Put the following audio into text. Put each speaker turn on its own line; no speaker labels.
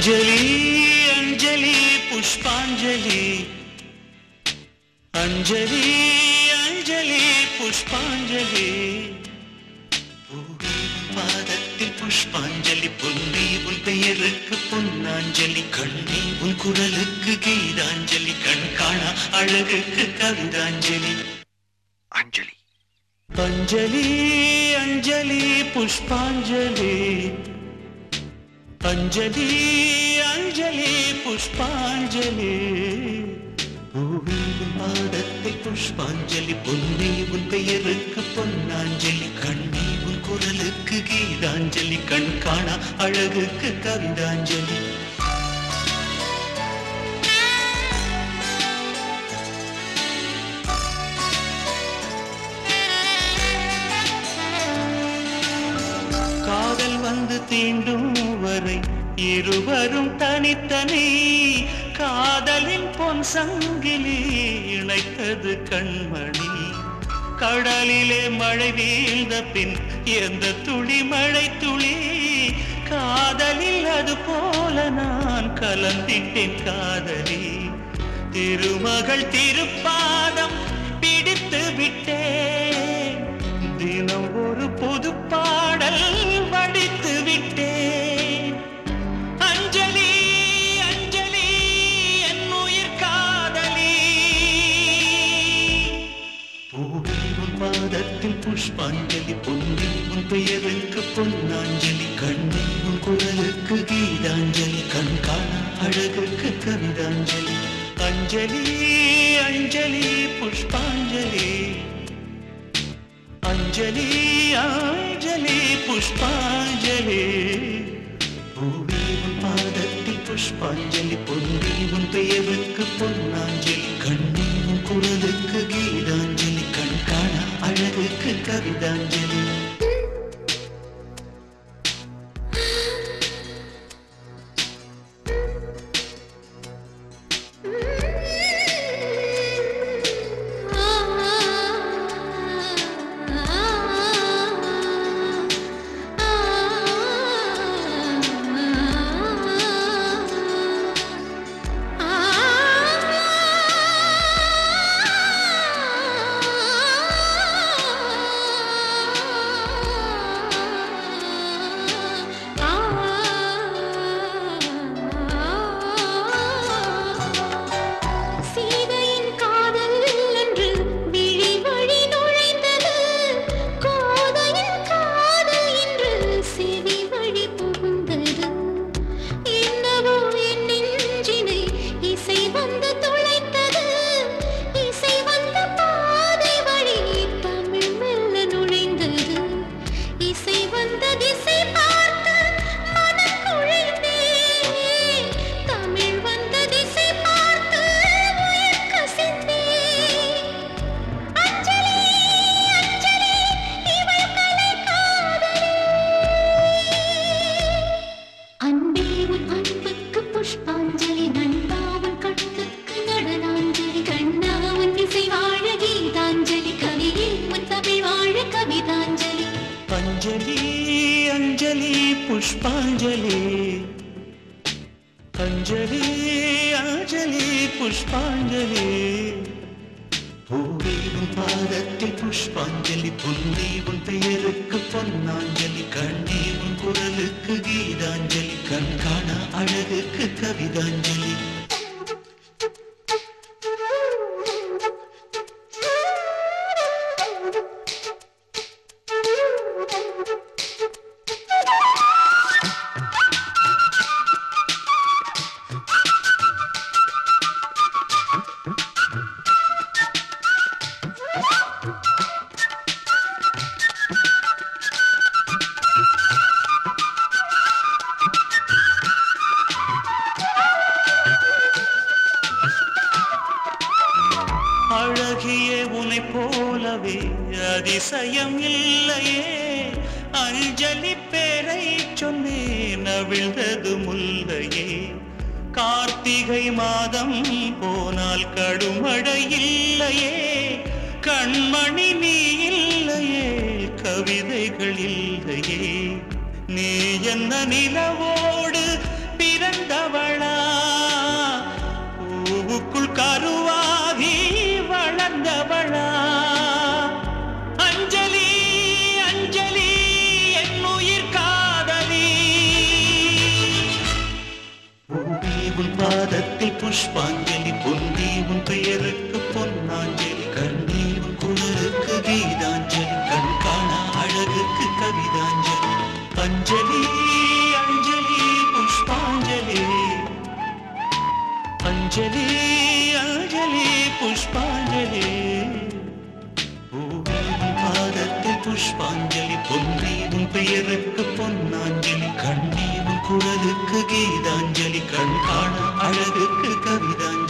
அஞ்சலி அஞ்சலி புஷ்பாஞ்சலி அஞ்சலி அஞ்சலி புஷ்பாஞ்சலி பூவே உன் பாதத்தில் புஷ்பாஞ்சலி பொன்னே உன் பெயருக்கு பொன்னாஞ்சலி கண்ணே உன் குரலுக்கு கீதாஞ்சலி கண் காணா அழகுக்கு கவிதாஞ்சலி
அஞ்சலி
அஞ்சலி அஞ்சலி புஷ்பாஞ்சலி அஞ்சலி அஞ்சலி புஷ்பாஞ்சலி பூவே உன் பாதத்தில் புஷ்பாஞ்சலி பொன்னே உன் பெயருக்கு பொன்னாஞ்சலி கண்ணே உன் குரலுக்கு கீதாஞ்சலி கண் காணா அழகுக்கு கவிதாஞ்சலி காதல் வந்து தீண்டும் வரை இருவரும் தனித்தனி காதலின் பொன் சங்கிலி இணைத்தது கண்மணி கடலிலே மழை வீழ்ந்த பின் எந்த துளி மழை துளி காதலில் அது போல நான் கலந்திட்டேன் காதலி திருமகள் திருப்பாதம் பிடித்து விட்டேன் தினம் ஒரு புது பாடல் வடித்து விட்டேன் அஞ்சலி அஞ்சலி என் உயிர் காதலி பூவே உன் பாதத்தில் புஷ்பாஞ்சலி பொன்னி உன் பெயருக்கு பொன்னாஞ்சலி கண்ணே உன் குரலுக்கு கீதாஞ்சலி கண் காண அழகுக்கு கவிதாஞ்சலி அஞ்சலி அஞ்சலி புஷ்பாஞ்சலி அஞ்சலி அஞ்சலி புஷ்பாஞ்சலி பூவே உன் பாதத்தில் புஷ்பாஞ்சலி பொன்னி உன் பெயருக்கு பொன்னாஞ்சலி கண்ணே உன் குரலுக்கு கீதாஞ்சலி கண் காண அழகுக்கு கவிதாஞ்சலி
சீதையின் காதல் என்று விழி வழி நுழைந்தது கோதையின் காதல் என்று செவி வழி புகுந்தது என்னவோ என் நெஞ்சினை இசை வந்து துளைத்தது இசை வந்த பாதை வழி தமிழ் மெல்ல நுழைந்தது இசை வந்த திசை பார்த்து மனம் குழைந்தேன் தமிழ் வந்த திசை பார்த்து உயிர் கசிந்தேன் அஞ்சலி அஞ்சலி இவள் கலை காதலி அன்பே உன் அன்புக்கு புஷ்பாஞ்சலி நண்பா உன் கண்ணுக்கு நடனாஞ்சலி கண்ணா உன் இசை வாழ கீதாஞ்சலி கவியே உன் தமிழ் வாழ கவிதாஞ்சலி
அஞ்சலி அஞ்சலி புஷ்பாஞ்சலி அஞ்சலி அஞ்சலி புஷ்பாஞ்சலி பூவே உன் பாதத்தில் புஷ்பாஞ்சலி பொன்னே உன் பெயருக்கு பொன்னாஞ்சலி கண்ணே உன் குரலுக்கு கீதாஞ்சலி கண் காண அழகுக்கு கவிதாஞ்சலி அழகிய உனை போலவே அதிசயம் இல்லையே அஞ்சலி பேரை சொன்னேன் அவிழ்ந்தது முல்லையே கார்த்திகை மாதம் போனால் கடுமழை இல்லையே கண்மணி நீ இல்லையே கவிதைகள் இல்லையே நீ என்ன நிலவோடு பிறந்தவளா பூவுக்குள் கருவாகி வளர்ந்தவளா அஞ்சலி அஞ்சலி என் உயிர் காதலி பூவே உன் பாதத்தில் புஷ்பாஞ்சலி பொந்தி உன் பெயருக்கு பொன்னாஞ்சலி கண்ணே உன் குழலுக்கு கீதாஞ்சலி கண் காண அழகுக்கு கவிதாஞ்சலி அஞ்சலி அஞ்சலி புஷ்பாஞ்சலி அஞ்சலி அஞ்சலி புஷ்பாஞ்சலி பூவே உன் பாதத்தில் புஷ்பாஞ்சலி பொன்னி உன் பெயருக்கு பொன்னாஞ்சலி கண்ணே உன் குரலுக்கு கீதாஞ்சலி கண் காண அழகுக்கு கவிதாஞ்சலி